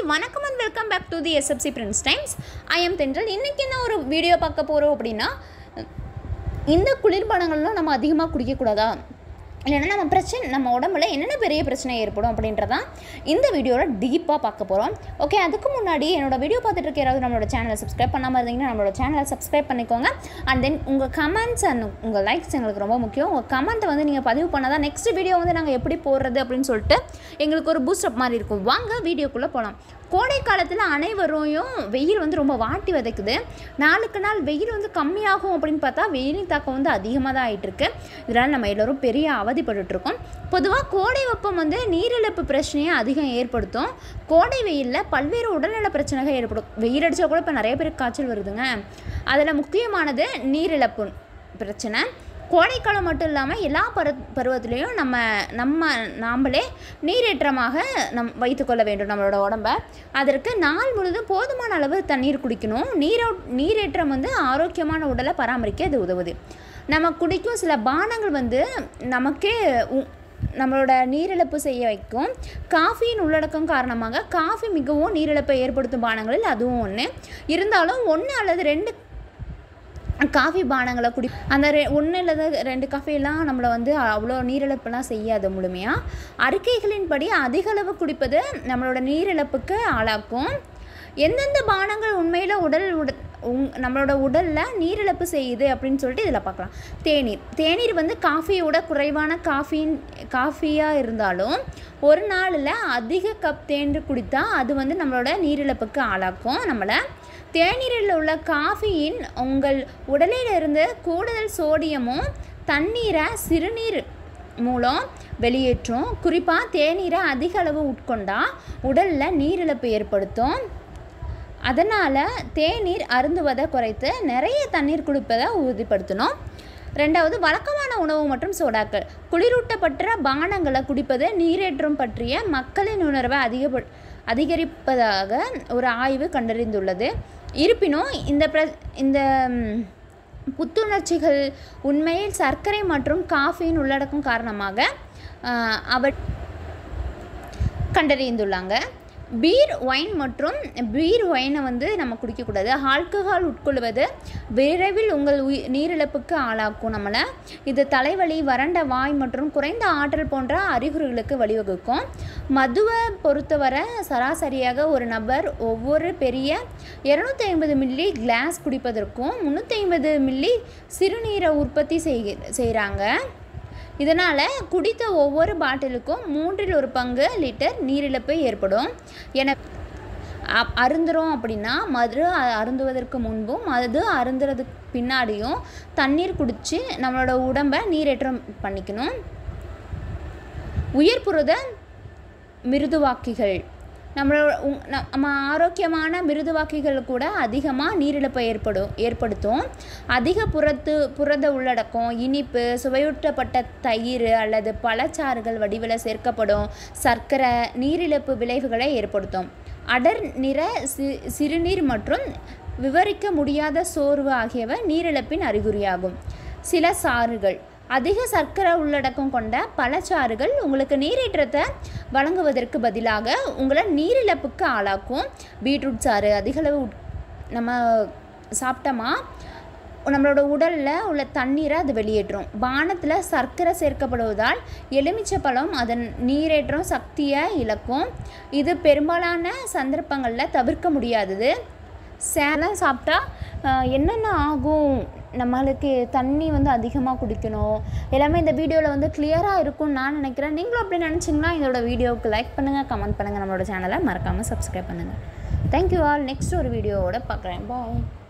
வணக்கம் and welcome back to the SFC Prince Times I am Thendral இன்றைக்கி என்ன ஒரு வீடியோ பார்க்க போகிறோம் அப்படின்னா இந்த குளிர்பானங்கள்லாம் நம்ம அதிகமாக குடிக்கக்கூடாதா இல்லைன்னா நம்ம பிரச்சனை நம்ம உடம்புல என்னென்ன பெரிய பிரச்சனை ஏற்படும் அப்படின்றதான் இந்த வீடியோவில் டீப்பாக பார்க்க போகிறோம் ஓகே அதுக்கு முன்னாடி என்னோட வீடியோ பார்த்துட்டு இருக்க யாராவது நம்மளோட சேனலை சப்ஸ்கிரைப் பண்ணாமல் இருந்தீங்கன்னா நம்மளோட சேனலை சப்ஸ்கிரைப் பண்ணிக்கோங்க அண்ட் தென் உங்கள் கமெண்ட்ஸ் அண்ட் உங்கள் லைக்ஸ் எங்களுக்கு ரொம்ப முக்கியம் உங்கள் கமெண்ட்டை வந்து நீங்கள் பதிவு பண்ணால் தான் நெக்ஸ்ட் வீடியோ வந்து நாங்கள் எப்படி போடுறது அப்படின்னு சொல்லிட்டு எங்களுக்கு ஒரு பூஸ்டப் மாதிரி இருக்கும் வாங்க வீடியோக்குள்ளே போகலாம் கோடை காலத்தில் அனைவரையும் வெயில் வந்து ரொம்ப வாட்டி வதைக்குது நாளுக்கு நாள் வெயில் வந்து கம்மியாகும் அப்படின்னு பார்த்தா வெயிலின் தாக்கம் வந்து அதிகமாக தான் ஆகிட்டுருக்கு இதனால் நம்ம எல்லோரும் பெரிய அவதிப்பட்டுருக்கோம் பொதுவாக கோடை வெப்பம் வந்து நீரிழப்பு பிரச்சனையை அதிகம் ஏற்படுத்தும் கோடை வெயிலில் பல்வேறு உடல்நல பிரச்சனைகள் ஏற்படும் வெயில் அடித்தா கூட இப்போ நிறைய பேருக்கு காய்ச்சல் வருதுங்க அதில் முக்கியமானது நீரிழப்பு பிரச்சனை கோடைக்காலம் மட்டும் இல்லாமல் எல்லா பரு பருவத்துலேயும் நம்ம நம்ம நாம்ளே நீரேற்றமாக நம் வைத்துக்கொள்ள வேண்டும் நம்மளோட உடம்ப அதற்கு நாள் முழுதும் போதுமான அளவு தண்ணீர் குடிக்கணும் நீரோ நீரேற்றம் வந்து ஆரோக்கியமான உடலை பராமரிக்க அது உதவுது நம்ம குடிக்கும் சில பானங்கள் வந்து நமக்கே உ- நம்மளோட நீரிழப்பு செய்ய வைக்கும் காஃபியின் உள்ளடக்கம் காரணமாக காஃபி மிகவும் நீரிழப்பை ஏற்படுத்தும் பானங்களில் அதுவும் ஒன்று இருந்தாலும் ஒன்று அல்லது ரெண்டு காஃபி பானங்களை குடி அந்த ரெ ஒன்று இல்லது ரெண்டு காஃபியெல்லாம் நம்மளை வந்து அவ்வளோ நீரிழப்பெல்லாம் செய்யாது முழுமையாக அறிக்கைகளின்படி அதிக அளவு குடிப்பது நம்மளோட நீரிழப்புக்கு ஆளாக்கும் எந்தெந்த பானங்கள் உண்மையில் உடல் உட உங் நம்மளோட உடலில் நீரிழப்பு செய்யுது அப்படின்னு சொல்லிட்டு இதில் பார்க்கலாம் தேநீர் தேநீர் வந்து காஃபியோட குறைவான காஃபின் காஃபியாக இருந்தாலும் ஒரு நாளில் அதிக கப் தேநீர் குடித்தா அது வந்து நம்மளோட நீரிழப்புக்கு ஆளாக்கும் நம்மளை தேநீரில் உள்ள காஃபியின் உங்கள் உடலில் இருந்து கூடுதல் சோடியமும் தண்ணீரை சிறுநீர் மூலம் வெளியேற்றும் குறிப்பாக தேநீரை அதிக அளவு உட்கொண்டா உடலில் நீரிழப்பு ஏற்படுத்தும் அதனால் தேநீர் அருந்துவதை குறைத்து நிறைய தண்ணீர் குடிப்பதை உறுதிப்படுத்தணும் ரெண்டாவது வழக்கமான உணவு மற்றும் சோடாக்கள் குளிரூட்டப்பட்ட பானங்களை குடிப்பது நீரேற்றம் பற்றிய மக்களின் உணர்வை அதிக அதிகரிப்பதாக ஒரு ஆய்வு கண்டறிந்துள்ளது இருப்பினும் இந்த பிர இந்த ம், புத்துணர்ச்சிகள் உண்மையில் சர்க்கரை மற்றும் காஃபியின் உள்ளடக்கம் காரணமாக ஆஹ், அவ கண்டறிந்துள்ளாங்க பீர் ஒயின் மற்றும் பீர் ஒயினை வந்து நம்ம குடிக்கக்கூடாது ஆல்கஹால் உட்கொள்வது விரைவில் உங்கள் உயி நீரிழப்புக்கு ஆளாக்கும் நம்மளை இது தலைவலி வறண்ட வாய் மற்றும் குறைந்த ஆற்றல் போன்ற அறிகுறிகளுக்கு வழிவகுக்கும் மதுவை பொறுத்தவரை சராசரியாக ஒரு நபர் ஒவ்வொரு பெரிய இரநூத்தி ஐம்பது மில்லி கிளாஸ் குடிப்பதற்கும் முந்நூற்றி ஐம்பது மில்லி சிறுநீரை உற்பத்தி செய் செய்கிறாங்க இதனால் குடித்த ஒவ்வொரு பாட்டிலுக்கும் மூன்றில் ஒரு பங்கு லிட்டர் நீரிழப்பு ஏற்படும் என அப்- அருந்துறோம் அப்படின்னா மது அ- அருந்துவதற்கு முன்பும் மது அருந்துறதுக்கு பின்னாடியும் தண்ணீர் குடித்து நம்மளோட உடம்பை நீரேற்றம் பண்ணிக்கணும் உயர் புரத மிருதுவாக்கிகள் நம்மளோட உங்- ந- நம்ம ஆரோக்கியமான மிருதுவாக்கிகள் கூட அதிகமாக நீரிழப்பை ஏற்படும் ஏற்படுத்தும் அதிக புறத்து புரத உள்ளடக்கம் இனிப்பு சுவையூட்டப்பட்ட தயிர் அல்லது பழச்சாறுகள் வடிவில் சேர்க்கப்படும் சர்க்கரை நீரிழப்பு விளைவுகளை ஏற்படுத்தும் அடர் நிற சி சிறுநீர் மற்றும் விவரிக்க முடியாத சோர்வு ஆகியவை நீரிழப்பின் அறிகுறியாகும் சில சாறுகள் அதிக சர்க்கரை உள்ளடக்கம் கொண்ட பழச்சாறுகள் உங்களுக்கு நீரேற்றத்தை வழங்குவதற்கு பதிலாக உங்களை நீரிழப்புக்கு ஆளாக்கும் பீட்ரூட் சாறு அதிகளவு உட்- நம்ம சாப்பிட்டோமா நம்மளோட உடலில் உள்ள தண்ணீரை அது வெளியேற்றும் பானத்தில் சர்க்கரை சேர்க்கப்படுவதால் எலுமிச்சை பழம் அதன் நீரேற்றம் சக்தியை இழக்கும் இது பெரும்பாலான சந்தர்ப்பங்களில் தவிர்க்க முடியாதது சேலம் சாப்பிட்டா ஆஹ், என்னென்ன ஆகும் நம்மளுக்கு தண்ணி வந்து அதிகமாக குடிக்கணும் எல்லாமே இந்த வீடியோவில் வந்து கிளியராக இருக்கும்னு நான் நினைக்கிறேன் நீங்களும் அப்படி நினச்சிங்கன்னா இதோட வீடியோவுக்கு லைக் பண்ணுங்கள் கமெண்ட் பண்ணுங்கள் நம்மளோட சேனலை மறக்காமல் சப்ஸ்கிரைப் பண்ணுங்கள் தேங்க்யூ ஆல் நெக்ஸ்ட் ஒரு வீடியோவோட பார்க்குறேன் பாய்